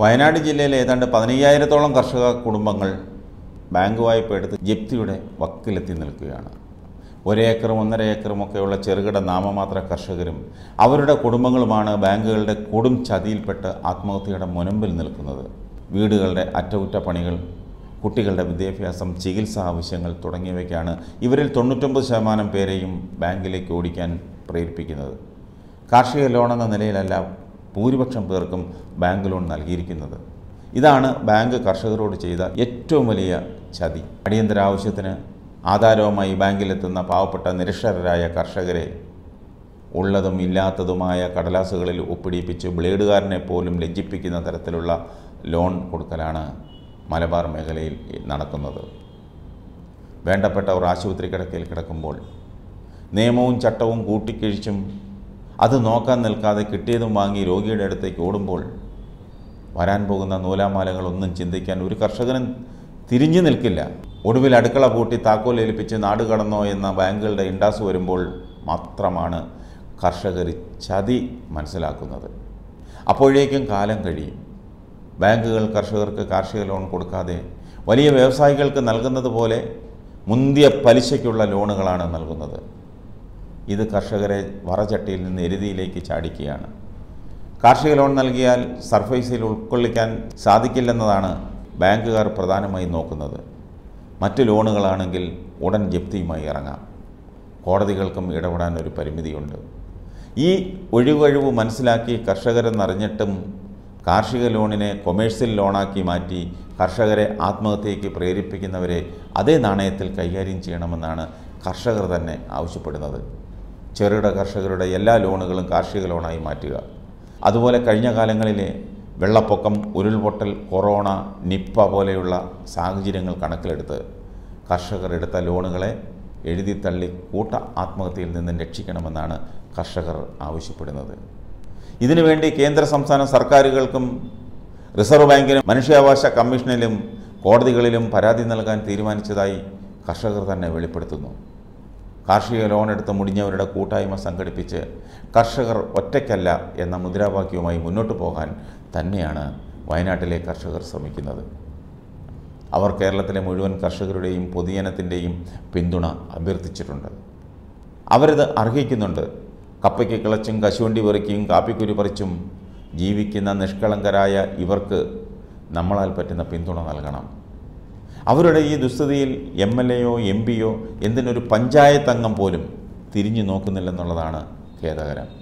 വയനാട് ജില്ലയിലെ ഏതാണ്ട് പതിനയ്യായിരത്തോളം കർഷക കുടുംബങ്ങൾ ബാങ്ക് വായ്പ എടുത്ത് ജപ്തിയുടെ വക്കിലെത്തി നിൽക്കുകയാണ് ഒരേക്കറും ഒന്നര ഏക്കറുമൊക്കെയുള്ള ചെറുകിട നാമമാത്ര കർഷകരും അവരുടെ കുടുംബങ്ങളുമാണ് ബാങ്കുകളുടെ കൊടും ചതിയിൽപ്പെട്ട് ആത്മഹത്യയുടെ മുനമ്പിൽ നിൽക്കുന്നത് വീടുകളുടെ അറ്റകുറ്റപ്പണികൾ കുട്ടികളുടെ വിദ്യാഭ്യാസം ചികിത്സാ ആവശ്യങ്ങൾ തുടങ്ങിയവയ്ക്കാണ് ഇവരിൽ തൊണ്ണൂറ്റൊമ്പത് ശതമാനം പേരെയും ബാങ്കിലേക്ക് ഓടിക്കാൻ പ്രേരിപ്പിക്കുന്നത് കാർഷിക ലോൺ എന്ന നിലയിലല്ല ഭൂരിപക്ഷം പേർക്കും ബാങ്ക് ലോൺ നൽകിയിരിക്കുന്നത് ഇതാണ് ബാങ്ക് കർഷകരോട് ചെയ്ത ഏറ്റവും വലിയ ചതി അടിയന്തര ആവശ്യത്തിന് ആധാരവുമായി ബാങ്കിലെത്തുന്ന പാവപ്പെട്ട നിരക്ഷരരായ കർഷകരെ ഉള്ളതും ഇല്ലാത്തതുമായ കടലാസുകളിൽ ഒപ്പിടിപ്പിച്ച് ബ്ലേഡുകാരനെ പോലും ലജ്ജിപ്പിക്കുന്ന തരത്തിലുള്ള ലോൺ കൊടുക്കലാണ് മലബാർ മേഖലയിൽ നടക്കുന്നത് വേണ്ടപ്പെട്ടവർ ആശുപത്രി കിടക്കയിൽ കിടക്കുമ്പോൾ നിയമവും ചട്ടവും കൂട്ടിക്കിഴിച്ചും അത് നോക്കാൻ നിൽക്കാതെ കിട്ടിയതും വാങ്ങി രോഗിയുടെ അടുത്തേക്ക് ഓടുമ്പോൾ വരാൻ പോകുന്ന നൂലാമാലകളൊന്നും ചിന്തിക്കാൻ ഒരു കർഷകനും തിരിഞ്ഞു നിൽക്കില്ല ഒടുവിൽ അടുക്കള പൂട്ടി താക്കോൽ ഏൽപ്പിച്ച് നാട് കടന്നോ എന്ന ബാങ്കുകളുടെ ഇണ്ടാസ് വരുമ്പോൾ മാത്രമാണ് കർഷകർ ചതി മനസ്സിലാക്കുന്നത് അപ്പോഴേക്കും കാലം കഴിയും ബാങ്കുകൾ കർഷകർക്ക് കാർഷിക ലോൺ കൊടുക്കാതെ വലിയ വ്യവസായികൾക്ക് നൽകുന്നത് പോലെ മുന്തിയ പലിശയ്ക്കുള്ള ലോണുകളാണ് നൽകുന്നത് ഇത് കർഷകരെ വറചട്ടിയിൽ നിന്ന് എരുതിയിലേക്ക് ചാടിക്കുകയാണ് കാർഷിക ലോൺ നൽകിയാൽ സർഫേസിൽ ഉൾക്കൊള്ളിക്കാൻ സാധിക്കില്ലെന്നതാണ് ബാങ്കുകാർ പ്രധാനമായും നോക്കുന്നത് മറ്റ് ലോണുകളാണെങ്കിൽ ഉടൻ ജപ്തിയുമായി ഇറങ്ങാം കോടതികൾക്കും ഇടപെടാൻ ഒരു പരിമിതിയുണ്ട് ഈ ഒഴിവഴിവ് മനസ്സിലാക്കി കർഷകരെന്നറിഞ്ഞിട്ടും കാർഷിക ലോണിനെ കൊമേഴ്സ്യൽ ലോണാക്കി മാറ്റി കർഷകരെ ആത്മഹത്യയ്ക്ക് പ്രേരിപ്പിക്കുന്നവരെ അതേ നാണയത്തിൽ കൈകാര്യം ചെയ്യണമെന്നാണ് കർഷകർ തന്നെ ആവശ്യപ്പെടുന്നത് ചെറുകിട കർഷകരുടെ എല്ലാ ലോണുകളും കാർഷിക ലോണായി മാറ്റുക അതുപോലെ കഴിഞ്ഞ കാലങ്ങളിലെ വെള്ളപ്പൊക്കം ഉരുൾപൊട്ടൽ കൊറോണ നിപ്പ പോലെയുള്ള സാഹചര്യങ്ങൾ കണക്കിലെടുത്ത് കർഷകർ എടുത്ത ലോണുകളെ എഴുതിത്തള്ളി കൂട്ട ആത്മഹത്യയിൽ നിന്ന് രക്ഷിക്കണമെന്നാണ് കർഷകർ ആവശ്യപ്പെടുന്നത് ഇതിനുവേണ്ടി കേന്ദ്ര സംസ്ഥാന സർക്കാരുകൾക്കും റിസർവ് ബാങ്കിനും മനുഷ്യാവകാശ കമ്മീഷനിലും കോടതികളിലും പരാതി നൽകാൻ തീരുമാനിച്ചതായി കർഷകർ തന്നെ വെളിപ്പെടുത്തുന്നു കാർഷിക ലോൺ എടുത്ത് മുടിഞ്ഞവരുടെ കൂട്ടായ്മ സംഘടിപ്പിച്ച് കർഷകർ ഒറ്റയ്ക്കല്ല എന്ന മുദ്രാവാക്യവുമായി മുന്നോട്ട് പോകാൻ തന്നെയാണ് വയനാട്ടിലെ കർഷകർ ശ്രമിക്കുന്നത് അവർ കേരളത്തിലെ മുഴുവൻ കർഷകരുടെയും പൊതുജനത്തിൻ്റെയും പിന്തുണ അഭ്യർത്ഥിച്ചിട്ടുണ്ട് അവരിത് അർഹിക്കുന്നുണ്ട് കപ്പയ്ക്ക് കിളച്ചും കശുവണ്ടി പെറുക്കിയും കാപ്പിക്കുരു പറിച്ചും ജീവിക്കുന്ന നിഷ്കളങ്കരായ ഇവർക്ക് നമ്മളാൽ പറ്റുന്ന പിന്തുണ നൽകണം അവരുടെ ഈ ദുസ്ഥിതിയിൽ എം എൽ എയോ എം പിയോ എന്തിനൊരു പഞ്ചായത്ത് അംഗം പോലും തിരിഞ്ഞു നോക്കുന്നില്ലെന്നുള്ളതാണ് ഖേദകരം